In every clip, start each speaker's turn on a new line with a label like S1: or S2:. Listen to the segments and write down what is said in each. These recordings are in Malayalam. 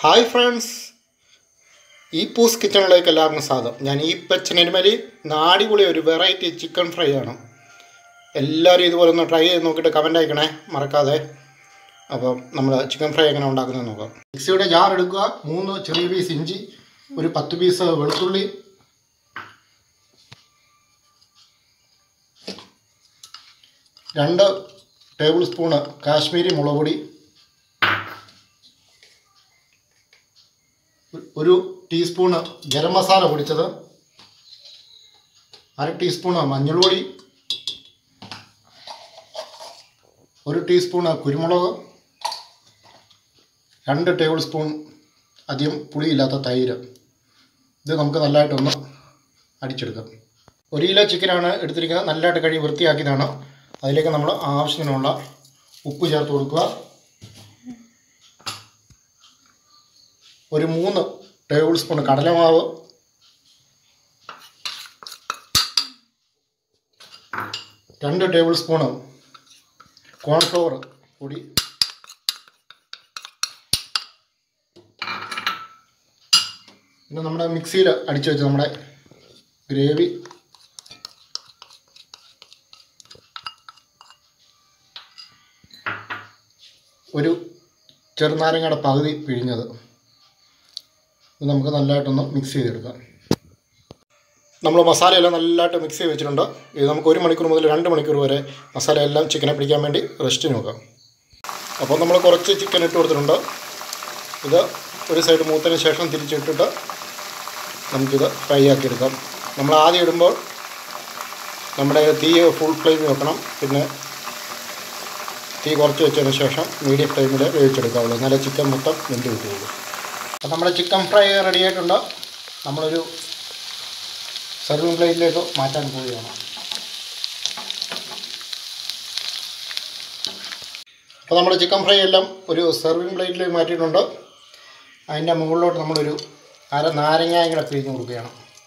S1: ഹായ് ഫ്രണ്ട്സ് ഈ പൂസ് കിച്ചണിലേക്ക് എല്ലാവർക്കും സ്വാഗതം ഞാൻ ഈ പച്ചനെരുമലി നാടിപൊളി ഒരു വെറൈറ്റി ചിക്കൻ ഫ്രൈ ആണ് എല്ലാവരും ഇതുപോലെ ഒന്ന് ട്രൈ ചെയ്ത് നോക്കിയിട്ട് കമൻ്റ് അയക്കണേ മറക്കാതെ അപ്പം നമ്മൾ ചിക്കൻ ഫ്രൈ എങ്ങനെ ഉണ്ടാക്കുന്നത് നോക്കാം മിക്സിയുടെ ജാർ എടുക്കുക മൂന്ന് ചെറിയ പീസ് ഇഞ്ചി ഒരു പത്ത് പീസ് വെളുത്തുള്ളി രണ്ട് ടേബിൾ സ്പൂണ് കാശ്മീരി മുളക് പൊടി ഒരു ടീസ്പൂണ് ഗരം മസാല പൊടിച്ചത് അര ടീസ്പൂണ് മഞ്ഞൾപ്പൊടി ഒരു ടീസ്പൂണ് കുരുമുളക് രണ്ട് ടേബിൾ സ്പൂൺ അധികം പുളിയില്ലാത്ത തൈര് ഇത് നമുക്ക് നല്ലതായിട്ടൊന്ന് അടിച്ചെടുക്കാം ഒരു കിലോ ചിക്കനാണ് എടുത്തിരിക്കുന്നത് നല്ലതായിട്ട് കഴുകി വൃത്തിയാക്കിയതാണ് അതിലേക്ക് നമ്മൾ ആവശ്യത്തിനുള്ള ഉപ്പ് ചേർത്ത് കൊടുക്കുക ഒരു മൂന്ന് ടേബിൾ സ്പൂൺ കടലമാവ് രണ്ട് ടേബിൾ സ്പൂണ് കോൺഫ്ലവർ പൊടി പിന്നെ നമ്മുടെ മിക്സിയിൽ അടിച്ചു വെച്ച നമ്മുടെ ഗ്രേവി ഒരു ചെറുനാരങ്ങയുടെ പകുതി പിഴിഞ്ഞത് ഇത് നമുക്ക് നല്ലതായിട്ടൊന്ന് മിക്സ് ചെയ്തെടുക്കാം നമ്മൾ മസാലയെല്ലാം നല്ലതായിട്ട് മിക്സ് ചെയ്ത് വെച്ചിട്ടുണ്ട് ഇത് നമുക്ക് ഒരു മണിക്കൂർ മുതൽ രണ്ട് മണിക്കൂർ വരെ മസാല എല്ലാം ചിക്കനെ പിടിക്കാൻ വേണ്ടി റെസ്റ്റ് നോക്കാം അപ്പോൾ നമ്മൾ കുറച്ച് ചിക്കൻ ഇട്ട് കൊടുത്തിട്ടുണ്ട് ഇത് ഒരു സൈഡ് മൂത്തതിന് ശേഷം തിരിച്ചിട്ടിട്ട് നമുക്കിത് ഫ്രൈ ആക്കി എടുക്കാം നമ്മൾ ആദ്യം ഇടുമ്പോൾ നമ്മുടെ തീ ഫുൾ ഫ്ലെയിം വെക്കണം പിന്നെ തീ കുറച്ച് വെച്ചതിന് ശേഷം മീഡിയം ഫ്ലെയിമിൽ വേവിച്ചെടുക്കാവുള്ളൂ എന്നാലേ ചിക്കൻ മൊത്തം വെന്ത് കിട്ടുകയുള്ളൂ അപ്പോൾ നമ്മുടെ ചിക്കൻ ഫ്രൈ റെഡി ആയിട്ടുണ്ട് നമ്മളൊരു സർവിങ് പ്ലേറ്റിലേക്ക് മാറ്റാൻ പോവുകയാണ് അപ്പോൾ നമ്മുടെ ചിക്കൻ ഫ്രൈ എല്ലാം ഒരു സെർവിങ് പ്ലേറ്റിലേക്ക് മാറ്റിയിട്ടുണ്ട് അതിൻ്റെ മുകളിലോട്ട് നമ്മളൊരു അര നാരങ്ങായും കൂടെ പിഴിഞ്ഞ് കൊടുക്കുകയാണ്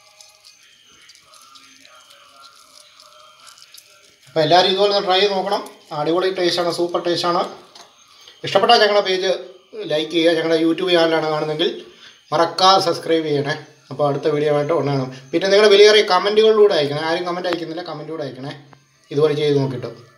S1: അപ്പോൾ എല്ലാവരും ഇതുപോലെ ഒന്ന് ട്രൈ ചെയ്ത് നോക്കണം അടിപൊളി ടേസ്റ്റാണ് സൂപ്പർ ടേസ്റ്റാണ് ഇഷ്ടപ്പെട്ടാൽ ഞങ്ങളുടെ പേജ് ലൈക്ക് ചെയ്യുക ഞങ്ങളുടെ യൂട്യൂബ് ചാനലാണ് കാണുന്നതെങ്കിൽ മറക്കാതെ സബ്സ്ക്രൈബ് ചെയ്യണേ അപ്പോൾ അടുത്ത വീഡിയോ ആയിട്ട് ഉണ്ടാകണം പിന്നെ നിങ്ങളുടെ വലിയ കമൻറ്റുകളിലൂടെ അയക്കണേ ആരും കമൻറ്റ് അയക്കുന്നില്ല കമൻറ്റിലൂടെ അയക്കണേ ഇതുപോലെ ചെയ്ത് നോക്കിയിട്ട്